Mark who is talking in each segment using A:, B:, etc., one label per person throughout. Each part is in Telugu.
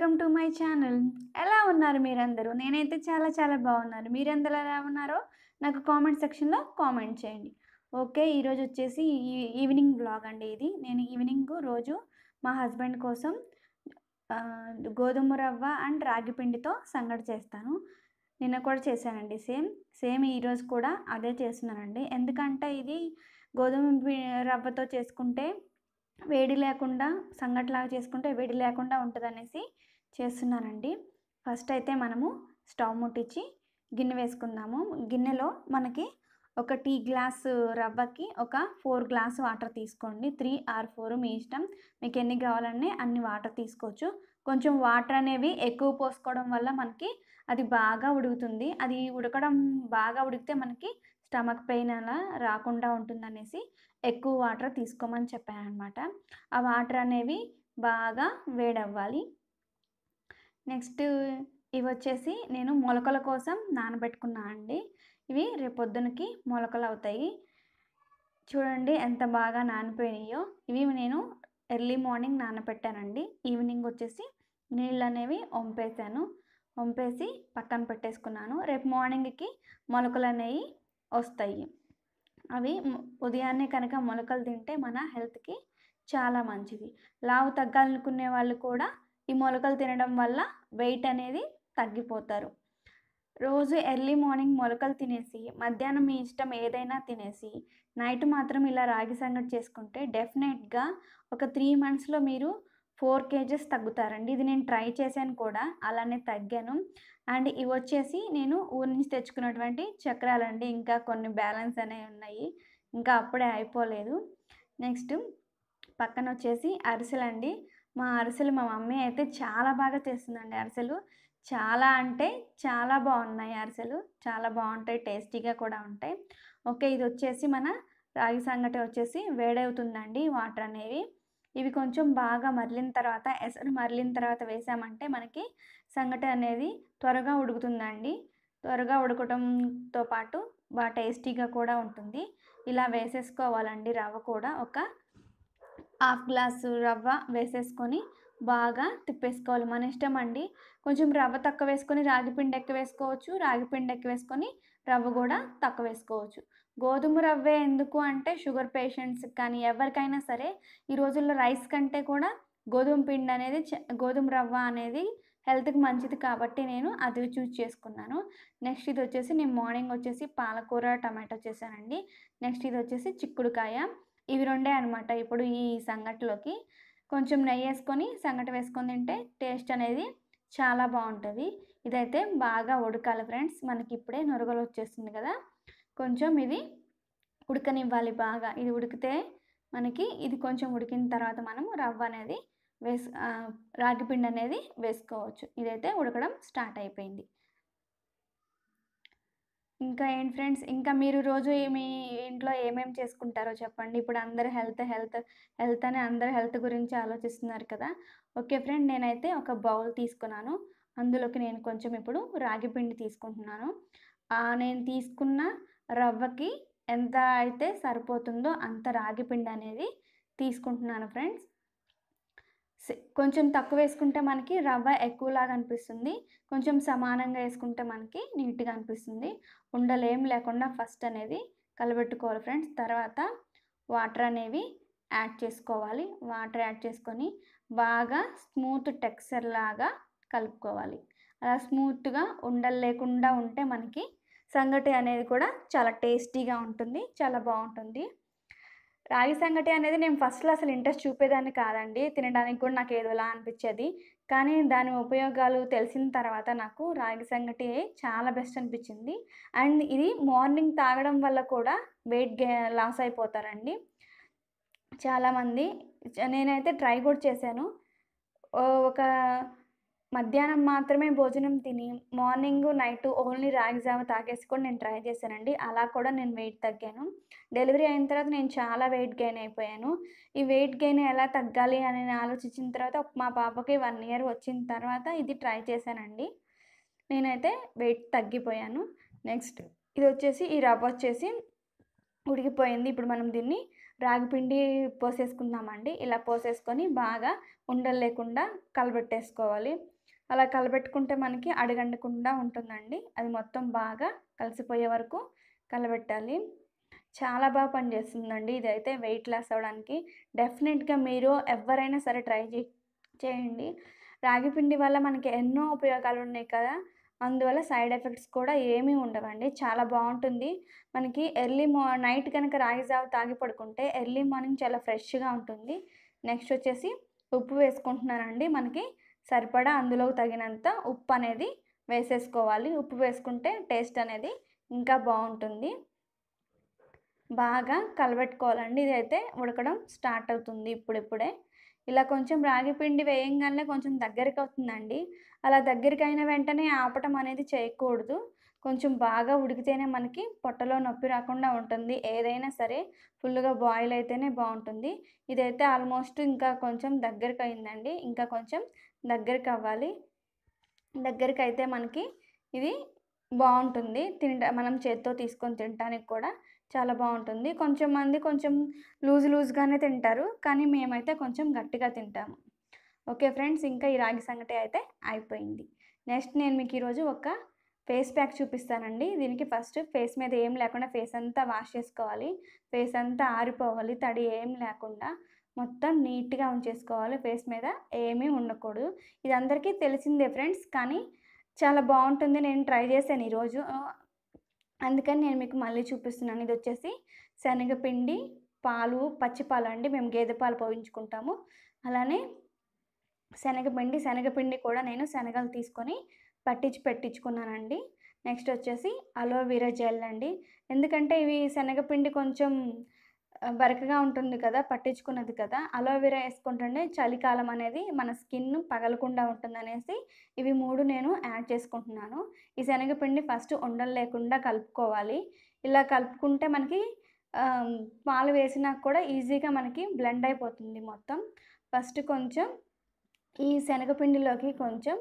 A: వెల్కమ్ టు మై ఛానల్ ఎలా ఉన్నారు మీరందరూ నేనైతే చాలా చాలా బాగున్నాను మీరందరూ ఎలా ఉన్నారో నాకు కామెంట్ సెక్షన్లో కామెంట్ చేయండి ఓకే ఈరోజు వచ్చేసి ఈ- ఈవినింగ్ బ్లాగ్ అండి ఇది నేను ఈవినింగ్ రోజు మా హస్బెండ్ కోసం ఆ, గోధుమ రవ్వ అండ్ రాగి పిండితో సంగటి చేస్తాను నిన్న కూడా చేశానండి సేమ్ సేమ్ ఈరోజు కూడా అదే చేస్తున్నానండి ఎందుకంటే ఇది గోధుమ పి- రవ్వతో చేసుకుంటే వేడి లేకుండా సంగటిలాగా చేసుకుంటే వేడి లేకుండా ఉంటుంది అనేసి చేస్తున్నానండి ఫస్ట్ అయితే మనము స్టవ్ ముట్టించి గిన్నె వేసుకుందాము గిన్నెలో మనకి ఒక టీ గ్లాస్ రవ్వకి ఒక ఫోర్ గ్లాస్ వాటర్ తీసుకోండి త్రీ ఆర్ ఫోర్ మీ ఇష్టం మీకు ఎన్ని కావాలనే అన్ని వాటర్ తీసుకోవచ్చు కొంచెం వాటర్ అనేవి ఎక్కువ పోసుకోవడం వల్ల మనకి అది బాగా ఉడుకుతుంది అది ఉడకడం బాగా ఉడికితే మనకి స్టమక్ పెయిన్ అలా రాకుండా ఉంటుందనేసి ఎక్కువ వాటర్ తీసుకోమని చెప్పాను అనమాట ఆ వాటర్ అనేవి బాగా వేడవ్వాలి నెక్స్ట్ ఇవి వచ్చేసి నేను మొలకల కోసం నానబెట్టుకున్నా అండి ఇవి రేపొద్దునకి మొలకలు అవుతాయి చూడండి ఎంత బాగా నానిపోయినాయో ఇవి నేను ఎర్లీ మార్నింగ్ నానబెట్టానండి ఈవినింగ్ వచ్చేసి నీళ్ళు అనేవి వంపేసాను వంపేసి పక్కన పెట్టేసుకున్నాను రేపు మార్నింగ్కి మొలకలు అనేవి వస్తాయి అవి మ- ఉదయాన్నే కనుక మొలకలు తింటే మన హెల్త్కి చాలా మంచిది లావు తగ్గాలనుకునే వాళ్ళు కూడా ఈ మొలకలు తినడం వల్ల వెయిట్ అనేది తగ్గిపోతారు రోజు ఎర్లీ మార్నింగ్ మొలకలు తినేసి మధ్యాహ్నం మీ ఇష్టం ఏదైనా తినేసి నైట్ మాత్రం ఇలా రాగి సంగటి చేసుకుంటే డెఫినెట్గా ఒక త్రీ మంత్స్లో మీరు ఫోర్ కేజెస్ తగ్గుతారండి ఇది నేను ట్రై చేశాను కూడా అలానే తగ్గాను అండ్ ఇవి వచ్చేసి నేను ఊరి నుంచి తెచ్చుకున్నటువంటి చక్రాలండి ఇంకా కొన్ని బ్యాలెన్స్ అనేవి ఉన్నాయి ఇంకా అప్పుడే అయిపోలేదు నెక్స్ట్ పక్కన వచ్చేసి అరిసెలు అండి మా అరిసెలు మా మమ్మీ అయితే చాలా బాగా చేస్తుందండి అరిసెలు చాలా అంటే చాలా బాగున్నాయి అరిసెలు చాలా బాగుంటాయి టేస్టీగా కూడా ఉంటాయి ఓకే ఇది వచ్చేసి మన రాగి సంగటి వచ్చేసి వేడవుతుందండి వాటర్ అనేవి ఇవి కొంచెం బాగా మరిలిన తర్వాత ఎసరు మరిలిన తర్వాత వేసామంటే మనకి సంగటి అనేది త్వరగా ఉడుకుతుందండి త్వరగా ఉడకటంతో పాటు బాగా టేస్టీగా కూడా ఉంటుంది ఇలా వేసేసుకోవాలండి రవ్వ కూడా ఒక హాఫ్ గ్లాసు రవ్వ వేసేసుకొని బాగా తిప్పేసుకోవాలి మన ఇష్టం అండి కొంచెం రవ్వ తక్కువ వేసుకొని రాగిపిండి ఎక్కువ వేసుకోవచ్చు రాగిపిండి ఎక్కువ వేసుకొని రవ్వ కూడా తక్కువ వేసుకోవచ్చు గోధుమ రవ్వే ఎందుకు అంటే షుగర్ పేషెంట్స్కి కానీ ఎవరికైనా సరే ఈ రోజుల్లో రైస్ కంటే కూడా గోధుమ పిండి అనేది చ- గోధుమ రవ్వ అనేది హెల్త్కి మంచిది కాబట్టి నేను అది చూస్ చేసుకున్నాను నెక్స్ట్ ఇది వచ్చేసి నేను మార్నింగ్ వచ్చేసి పాలకూర టమాటో చేశానండి నెక్స్ట్ ఇది వచ్చేసి చిక్కుడుకాయ ఇవి రెండే అనమాట ఇప్పుడు ఈ సంగటిలోకి కొంచెం నెయ్యి వేసుకొని సంగటి వేసుకొని తింటే టేస్ట్ అనేది చాలా బాగుంటుంది ఇదైతే బాగా ఉడకాలి ఫ్రెండ్స్ మనకి ఇప్పుడే నొరగలు వచ్చేస్తుంది కదా కొంచెం ఇది ఉడకనివ్వాలి బాగా ఇది ఉడికితే మనకి ఇది కొంచెం ఉడికిన తర్వాత మనం రవ్వ అనేది వేస్ ఆ, రాగిపిండి అనేది వేసుకోవచ్చు ఇదైతే ఉడకడం స్టార్ట్ అయిపోయింది ఇంకా ఏంటి ఫ్రెండ్స్ ఇంకా మీరు రోజు మీ ఇంట్లో ఏమేమి చేసుకుంటారో చెప్పండి ఇప్పుడు అందరు హెల్త్ హెల్త్ హెల్త్ అని అందరు హెల్త్ గురించి ఆలోచిస్తున్నారు కదా ఓకే ఫ్రెండ్ నేనైతే ఒక బౌల్ తీసుకున్నాను అందులోకి నేను కొంచెం ఇప్పుడు రాగి పిండి తీసుకుంటున్నాను ఆ, నేను తీసుకున్న రవ్వకి ఎంత అయితే సరిపోతుందో అంత రాగి పిండి అనేది తీసుకుంటున్నాను ఫ్రెండ్స్ సే- కొంచెం తక్కువ వేసుకుంటే మనకి రవ్వ ఎక్కువలాగా అనిపిస్తుంది కొంచెం సమానంగా వేసుకుంటే మనకి నీట్గా అనిపిస్తుంది ఉండలేం లేకుండా ఫస్ట్ అనేది కలబెట్టుకోవాలి ఫ్రెండ్స్ తర్వాత వాటర్ అనేవి యాడ్ చేసుకోవాలి వాటర్ యాడ్ చేసుకొని బాగా స్మూత్ టెక్స్చర్ లాగా కలుపుకోవాలి అలా స్మూత్గా ఉండలు లేకుండా ఉంటే మనకి సంగటి అనేది కూడా చాలా టేస్టీగా ఉంటుంది చాలా బాగుంటుంది రాగి సంగటి అనేది నేను ఫస్ట్లో అసలు ఇంట్రెస్ట్ చూపేదాన్ని కాదండి తినడానికి కూడా నాకు ఏదోలా అనిపించేది కానీ దాని ఉపయోగాలు తెలిసిన తర్వాత నాకు రాగి సంగటి చాలా బెస్ట్ అనిపించింది అండ్ ఇది మార్నింగ్ తాగడం వల్ల కూడా వెయిట్ గే లాస్ అయిపోతారండి చాలామంది చ- నేనైతే ట్రై కూడా చేశాను ఓ ఒక మధ్యాహ్నం మాత్రమే భోజనం తిని మార్నింగ్ నైట్ ఓన్లీ రాగి జావ తాగేసి కూడా నేను ట్రై చేశానండి అలా కూడా నేను వెయిట్ తగ్గాను డెలివరీ అయిన తర్వాత నేను చాలా వెయిట్ గెయిన్ అయిపోయాను ఈ వెయిట్ గెయిన్ ఎలా తగ్గాలి అని నేను ఆలోచించిన తర్వాత మా పాపకి వన్ ఇయర్ వచ్చిన తర్వాత ఇది ట్రై చేశానండి నేనైతే వెయిట్ తగ్గిపోయాను నెక్స్ట్ ఇది వచ్చేసి ఈ రవ్వ వచ్చేసి ఉడికిపోయింది ఇప్పుడు మనం దీన్ని రాగి పిండి పోసేసుకుందామండి ఇలా పోసేసుకొని బాగా ఉండలు లేకుండా కలబెట్టేసుకోవాలి అలా కలబెట్టుకుంటే మనకి అడగండకుండా ఉంటుందండి అది మొత్తం బాగా కలిసిపోయే వరకు కలబెట్టాలి చాలా బాగా పనిచేస్తుందండి ఇదైతే వెయిట్ లాస్ అవ్వడానికి డెఫినెట్గా మీరు ఎవరైనా సరే ట్రై చే చేయండి రాగి పిండి వల్ల మనకి ఎన్నో ఉపయోగాలు ఉన్నాయి కదా అందువల్ల సైడ్ ఎఫెక్ట్స్ కూడా ఏమీ ఉండవండి చాలా బాగుంటుంది మనకి ఎర్లీ మా నైట్ కనుక రాగి జావ తాగి పడుకుంటే ఎర్లీ మార్నింగ్ చాలా ఫ్రెష్గా ఉంటుంది నెక్స్ట్ వచ్చేసి ఉప్పు వేసుకుంటున్నానండి మనకి సరిపడా అందులో తగినంత ఉప్పు అనేది వేసేసుకోవాలి ఉప్పు వేసుకుంటే టేస్ట్ అనేది ఇంకా బాగుంటుంది బాగా కలబెట్టుకోవాలండి ఇదైతే ఉడకడం స్టార్ట్ అవుతుంది ఇప్పుడిప్పుడే ఇలా కొంచెం రాగి పిండి వేయంగానే కొంచెం దగ్గరికి అవుతుందండి అలా దగ్గరికి అయిన వెంటనే ఆపటం అనేది చేయకూడదు కొంచెం బాగా ఉడికితేనే మనకి పొట్టలో నొప్పి రాకుండా ఉంటుంది ఏదైనా సరే ఫుల్గా బాయిల్ అయితేనే బాగుంటుంది ఇదైతే ఆల్మోస్ట్ ఇంకా కొంచెం దగ్గరికి అయిందండి ఇంకా కొంచెం దగ్గరికి అవ్వాలి దగ్గరికి అయితే మనకి ఇది బాగుంటుంది తింటా మనం చేత్తో తీసుకొని తినడానికి కూడా చాలా బాగుంటుంది కొంచెం మంది కొంచెం లూజ్ లూజ్గానే తింటారు కానీ మేమైతే కొంచెం గట్టిగా తింటాము ఓకే ఫ్రెండ్స్ ఇంకా ఈ రాగి సంగటి అయితే అయిపోయింది నెక్స్ట్ నేను మీకు ఈరోజు ఒక ఫేస్ ప్యాక్ చూపిస్తానండి దీనికి ఫస్ట్ ఫేస్ మీద ఏం లేకుండా ఫేస్ అంతా వాష్ చేసుకోవాలి ఫేస్ అంతా ఆరిపోవాలి తడి ఏం లేకుండా మొత్తం నీట్గా ఉంచేసుకోవాలి ఫేస్ మీద ఏమీ ఉండకూడదు ఇది అందరికీ తెలిసిందే ఫ్రెండ్స్ కానీ చాలా బాగుంటుంది నేను ట్రై చేశాను ఈరోజు అందుకని నేను మీకు మళ్ళీ చూపిస్తున్నాను ఇది వచ్చేసి శనగపిండి పాలు పచ్చి పాలు అండి మేము గేదె పాలు పోయించుకుంటాము అలానే శనగపిండి శనగపిండి కూడా నేను శనగలు తీసుకొని పట్టించి పెట్టించుకున్నానండి నెక్స్ట్ వచ్చేసి అలోవెరా జెల్ అండి ఎందుకంటే ఇవి శనగపిండి కొంచెం బరకగా ఉంటుంది కదా పట్టించుకున్నది కదా అలోవెరా వేసుకుంటుంటే చలికాలం అనేది మన స్కిన్ పగలకుండా ఉంటుందనేసి ఇవి మూడు నేను యాడ్ చేసుకుంటున్నాను ఈ శనగపిండి ఫస్ట్ ఉండలు లేకుండా కలుపుకోవాలి ఇలా కలుపుకుంటే మనకి పాలు వేసినా కూడా ఈజీగా మనకి బ్లెండ్ అయిపోతుంది మొత్తం ఫస్ట్ కొంచెం ఈ శనగపిండిలోకి కొంచెం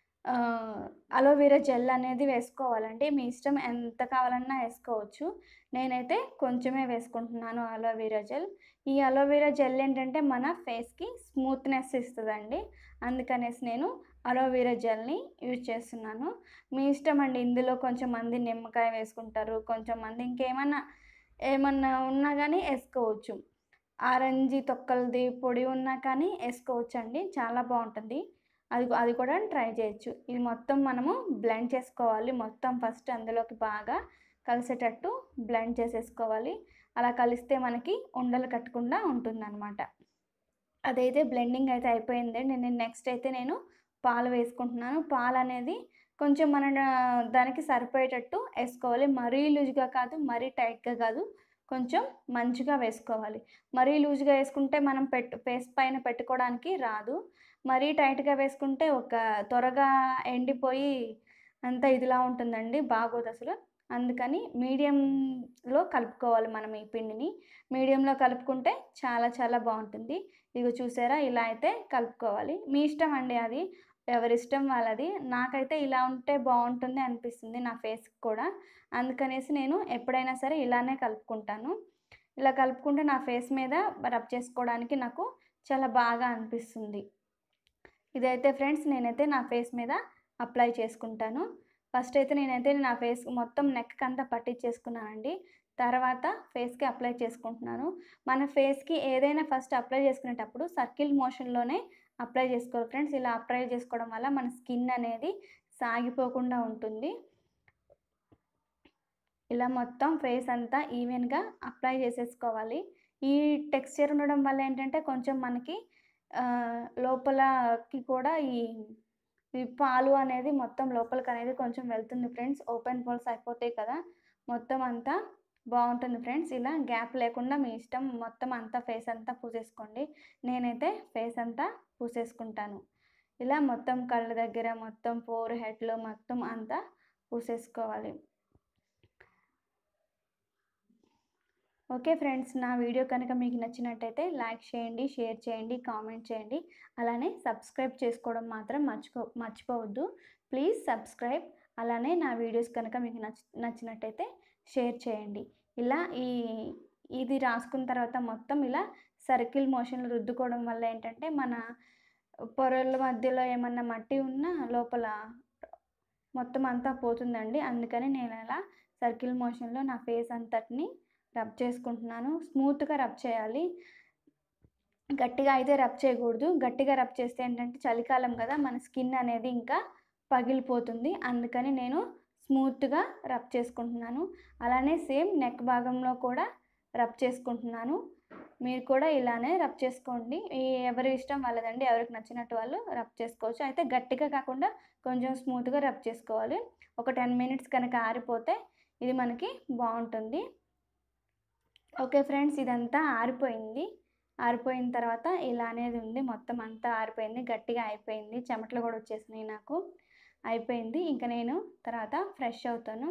A: అలోవెరా జెల్ అనేది వేసుకోవాలండి మీ ఇష్టం ఎంత కావాలన్నా వేసుకోవచ్చు నేనైతే కొంచెమే వేసుకుంటున్నాను అలోవెరా జెల్ ఈ అలోవెరా జెల్ ఏంటంటే మన ఫేస్కి స్మూత్నెస్ ఇస్తుందండి అందుకనేసి నేను అలోవెరా జెల్ని యూజ్ చేస్తున్నాను మీ ఇష్టం అండి ఇందులో కొంచెం మంది నిమ్మకాయ వేసుకుంటారు కొంచెం మంది ఇంకేమన్నా ఏమన్నా ఉన్నా కానీ వేసుకోవచ్చు ఆరెంజీ తొక్కలది పొడి ఉన్నా కానీ వేసుకోవచ్చు అండి చాలా బాగుంటుంది అది అది కూడా ట్రై చేయొచ్చు ఇది మొత్తం మనము బ్లెండ్ చేసుకోవాలి మొత్తం ఫస్ట్ అందులోకి బాగా కలిసేటట్టు బ్లెండ్ చేసేసుకోవాలి అలా కలిస్తే మనకి ఉండలు కట్టకుండా ఉంటుందన్నమాట అదైతే బ్లెండింగ్ అయితే అయిపోయింది నేను నెక్స్ట్ అయితే నేను పాలు వేసుకుంటున్నాను పాలు అనేది కొంచెం మన దానికి సరిపోయేటట్టు వేసుకోవాలి మరీ లూజ్గా కాదు మరీ టైట్గా కాదు కొంచెం మంచిగా వేసుకోవాలి మరీ లూజ్గా వేసుకుంటే మనం పెట్టు ఫేస్ పైన పెట్టుకోవడానికి రాదు మరీ టైట్గా వేసుకుంటే ఒక త్వరగా ఎండిపోయి అంత ఇదిలా ఉంటుందండి బాగోదు అసలు అందుకని మీడియంలో కలుపుకోవాలి మనం ఈ పిండిని మీడియంలో కలుపుకుంటే చాలా చాలా బాగుంటుంది ఇగో చూసారా ఇలా అయితే కలుపుకోవాలి మీ ఇష్టం అండి అది ఎవరిష్టం వాళ్ళది నాకైతే ఇలా ఉంటే బాగుంటుంది అనిపిస్తుంది నా ఫేస్కి కూడా అందుకనేసి నేను ఎప్పుడైనా సరే ఇలానే కలుపుకుంటాను ఇలా కలుపుకుంటే నా ఫేస్ మీద రబ్ చేసుకోవడానికి నాకు చాలా బాగా అనిపిస్తుంది ఇదైతే ఫ్రెండ్స్ నేనైతే నా ఫేస్ మీద అప్లై చేసుకుంటాను ఫస్ట్ అయితే నేనైతే నా ఫేస్ మొత్తం నెక్ అంతా పట్టించేసుకున్నానండి తర్వాత ఫేస్కి అప్లై చేసుకుంటున్నాను మన ఫేస్కి ఏదైనా ఫస్ట్ అప్లై చేసుకునేటప్పుడు సర్కిల్ మోషన్లోనే అప్లై చేసుకోవాలి ఫ్రెండ్స్ ఇలా అప్లై చేసుకోవడం వల్ల మన స్కిన్ అనేది సాగిపోకుండా ఉంటుంది ఇలా మొత్తం ఫేస్ అంతా ఈవెన్గా అప్లై చేసేసుకోవాలి ఈ టెక్స్చర్ ఉండడం వల్ల ఏంటంటే కొంచెం మనకి లోపలకి కూడా ఈ ఈ పాలు అనేది మొత్తం లోపలికి అనేది కొంచెం వెళ్తుంది ఫ్రెండ్స్ ఓపెన్ పోల్స్ అయిపోతాయి కదా మొత్తం అంతా బాగుంటుంది ఫ్రెండ్స్ ఇలా గ్యాప్ లేకుండా మీ ఇష్టం మొత్తం అంతా ఫేస్ అంతా పూసేసుకోండి నేనైతే ఫేస్ అంతా పూసేసుకుంటాను ఇలా మొత్తం కళ్ళ దగ్గర మొత్తం ఫోర్ హెడ్లో మొత్తం అంతా పూసేసుకోవాలి ఓకే ఫ్రెండ్స్ నా వీడియో కనుక మీకు నచ్చినట్టయితే లైక్ చేయండి షేర్ చేయండి కామెంట్ చేయండి అలానే సబ్స్క్రైబ్ చేసుకోవడం మాత్రం మర్చిపో మర్చిపోవద్దు ప్లీజ్ సబ్స్క్రైబ్ అలానే నా వీడియోస్ కనుక మీకు నచ్చ నచ్చినట్టయితే షేర్ చేయండి ఇలా ఈ ఇది రాసుకున్న తర్వాత మొత్తం ఇలా సర్కిల్ మోషన్లో రుద్దుకోవడం వల్ల ఏంటంటే మన పొరల మధ్యలో ఏమన్నా మట్టి ఉన్నా లోపల మొత్తం అంతా పోతుందండి అందుకని నేను అలా సర్కిల్ మోషన్లో నా ఫేస్ అంతటిని రబ్ చేసుకుంటున్నాను స్మూత్గా రబ్ చేయాలి గట్టిగా అయితే రబ్ చేయకూడదు గట్టిగా రబ్ చేస్తే ఏంటంటే చలికాలం కదా మన స్కిన్ అనేది ఇంకా పగిలిపోతుంది అందుకని నేను స్మూత్గా రబ్ చేసుకుంటున్నాను అలానే సేమ్ నెక్ భాగంలో కూడా రబ్ చేసుకుంటున్నాను మీరు కూడా ఇలానే రబ్ చేసుకోండి ఈ ఎవరి ఇష్టం వాళ్ళదండి ఎవరికి నచ్చినట్టు వాళ్ళు రబ్ చేసుకోవచ్చు అయితే గట్టిగా కాకుండా కొంచెం స్మూత్గా రబ్ చేసుకోవాలి ఒక టెన్ మినిట్స్ కనుక ఆరిపోతే ఇది మనకి బాగుంటుంది ఓకే ఫ్రెండ్స్ ఇదంతా ఆరిపోయింది ఆరిపోయిన తర్వాత ఇలా అనేది ఉంది మొత్తం అంతా ఆరిపోయింది గట్టిగా అయిపోయింది చెమటలు కూడా వచ్చేసినాయి నాకు అయిపోయింది ఇంకా నేను తర్వాత ఫ్రెష్ అవుతాను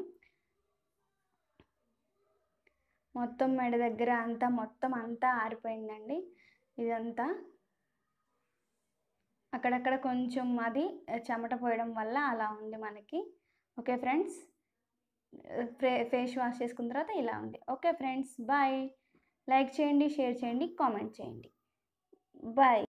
A: మొత్తం మెడ దగ్గర అంతా మొత్తం అంతా ఆరిపోయిందండి ఇదంతా అక్కడక్కడ కొంచెం అది చెమట పోయడం వల్ల అలా ఉంది మనకి ఓకే ఫ్రెండ్స్ ఫే ఫేస్ వాష్ చేసుకున్న తర్వాత ఇలా ఉంది ఓకే ఫ్రెండ్స్ బాయ్ లైక్ చేయండి షేర్ చేయండి కామెంట్ చేయండి బాయ్